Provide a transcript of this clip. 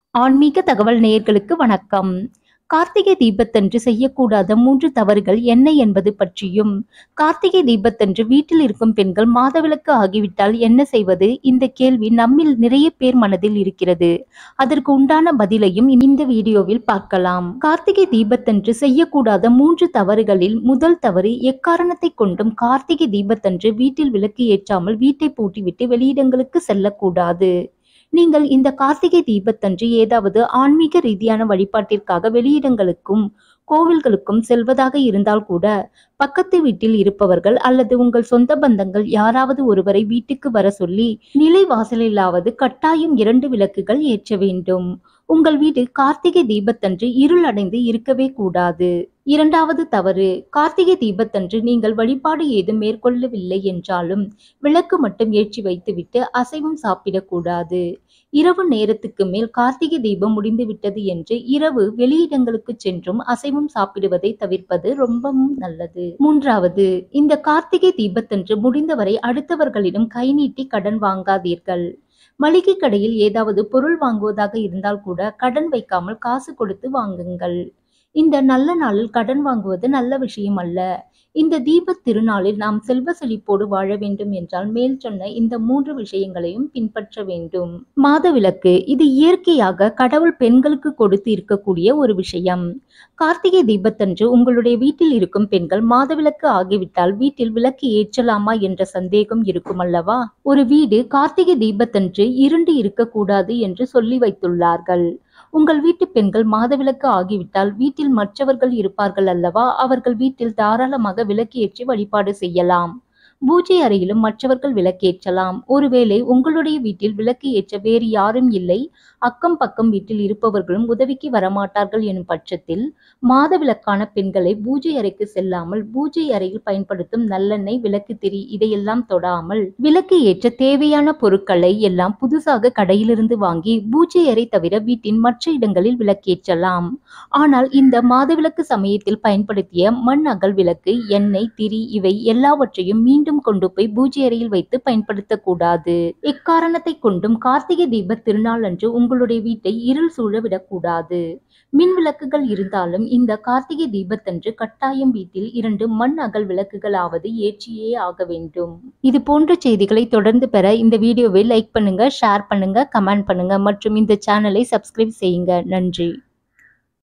ஆன்மீக தகவல் நேயர்களுக்கு வணக்கம் கார்த்திகை தீபத்தன்று செய்யக்கூடாத மூன்று தவறுகள் என்ன என்பது பற்றியும் கார்த்திகை தீபத்தன்று வீட்டில் இருக்கும் பெண்கள் மாதவிலக்கு ஆகிவிட்டால் என்ன செய்வது இந்த கேள்வி நம்மில் நிறைய பேர் மனதில் இருக்கிறது அதற்கு உண்டான பதிலையும் இந்த வீடியோவில் பார்க்கலாம் கார்த்திகை தீபத்தன்று செய்யக்கூடாத மூன்று தவறுகளில் முதல் தவறு எக்காரணத்தை கொண்டும் கார்த்திகை தீபத்தன்று வீட்டில் விளக்கு ஏற்றாமல் வீட்டை பூட்டிவிட்டு வெளியிடங்களுக்கு செல்லக்கூடாது நீங்கள் இந்த கார்த்திகை தீபத்தன்று ஏதாவது ஆன்மீக ரீதியான வழிபாட்டிற்காக வெளியிடங்களுக்கும் கோவில்களுக்கும் செல்வதாக இருந்தால் கூட பக்கத்து வீட்டில் இருப்பவர்கள் அல்லது உங்கள் சொந்த பந்தங்கள் யாராவது ஒருவரை வீட்டுக்கு வர சொல்லி நிலை வாசலிலாவது கட்டாயம் இரண்டு விளக்குகள் ஏற்ற வேண்டும் உங்கள் வீடு கார்த்திகை தீபத்தன்று இருள் அடைந்து இருக்கவே கூடாது இரண்டாவது தவறு கார்த்திகை தீபத்தன்று நீங்கள் வழிபாடு ஏதும் மேற்கொள்ளவில்லை என்றாலும் விளக்கு மட்டும் ஏற்றி வைத்துவிட்டு அசைவம் சாப்பிடக்கூடாது இரவு நேரத்துக்கு மேல் கார்த்திகை தீபம் முடிந்து விட்டது என்று இரவு வெளியிடங்களுக்கு சென்றும் அசைவம் சாப்பிடுவதை தவிர்ப்பது ரொம்பவும் நல்லது மூன்றாவது இந்த கார்த்திகை தீபத்தன்று முடிந்தவரை அடுத்தவர்களிடம் கை நீட்டி கடன் வாங்காதீர்கள் மளிகை கடையில் ஏதாவது பொருள் வாங்குவதாக இருந்தால் கூட கடன் வைக்காமல் காசு கொடுத்து வாங்குங்கள் இந்த நல்ல நாளில் கடன் வாங்குவது நல்ல விஷயம் அல்ல இந்த தீப திருநாளில் நாம் செல்வ செழிப்போடு வாழ வேண்டும் என்றால் மேல் சொன்ன இந்த மூன்று விஷயங்களையும் பின்பற்ற வேண்டும் மாதவிலக்கு இது இயற்கையாக கடவுள் பெண்களுக்கு கொடுத்து இருக்கக்கூடிய ஒரு விஷயம் கார்த்திகை தீபத்தன்று உங்களுடைய வீட்டில் இருக்கும் பெண்கள் மாதவிலக்கு ஆகிவிட்டால் வீட்டில் விளக்கு ஏற்றலாமா என்ற சந்தேகம் இருக்கும் அல்லவா ஒரு வீடு கார்த்திகை தீபத்தன்று இருண்டு இருக்கக்கூடாது என்று சொல்லி வைத்துள்ளார்கள் உங்கள் வீட்டு பெண்கள் மாதவிலக்கு ஆகிவிட்டால் வீட்டில் மற்றவர்கள் இருப்பார்கள் அல்லவா அவர்கள் வீட்டில் தாராளமாக விளக்கு ஏற்றி வழிபாடு செய்யலாம் பூஜை அறையிலும் மற்றவர்கள் விளக்கேற்றலாம் ஒருவேளை உங்களுடைய வீட்டில் விளக்கு ஏற்ற வேறு யாரும் இல்லை அக்கம் பக்கம் வீட்டில் இருப்பவர்களும் உதவிக்கு வரமாட்டார்கள் எனும் பட்சத்தில் மாதவிலக்கான பெண்களை பூஜை அறைக்கு செல்லாமல் பூஜை அறையில் பயன்படுத்தும் நல்லெண்ணெய் விளக்கு திரி இதையெல்லாம் தொடாமல் விளக்கு ஏற்ற தேவையான பொருட்களை எல்லாம் புதுசாக கடையிலிருந்து வாங்கி பூஜை அறை தவிர வீட்டின் மற்ற இடங்களில் விளக்கேற்றலாம் ஆனால் இந்த மாதவிலக்கு சமயத்தில் பயன்படுத்திய மண் அகல் விளக்கு எண்ணெய் திரி இவை எல்லாவற்றையும் மீண்டும் கொண்டு போய் பூஜை அறையில் வைத்து பயன்படுத்தக்கூடாது எக்காரணத்தை கொண்டும் கார்த்திகை தீப திருநாள் அன்று உங்களுடைய வீட்டை இருள் சூழவிடக்கூடாது மின் விளக்குகள் இருந்தாலும் இந்த கார்த்திகை தீபத்தன்று கட்டாயம் வீட்டில் இரண்டு மண் அகல் விளக்குகளாவது ஏற்றியே ஆக வேண்டும் இது போன்ற செய்திகளை தொடர்ந்து பெற இந்த வீடியோவை லைக் பண்ணுங்க ஷேர் பண்ணுங்க கமெண்ட் பண்ணுங்க மற்றும் இந்த சேனலை சப்ஸ்கிரைப் செய்யுங்க நன்றி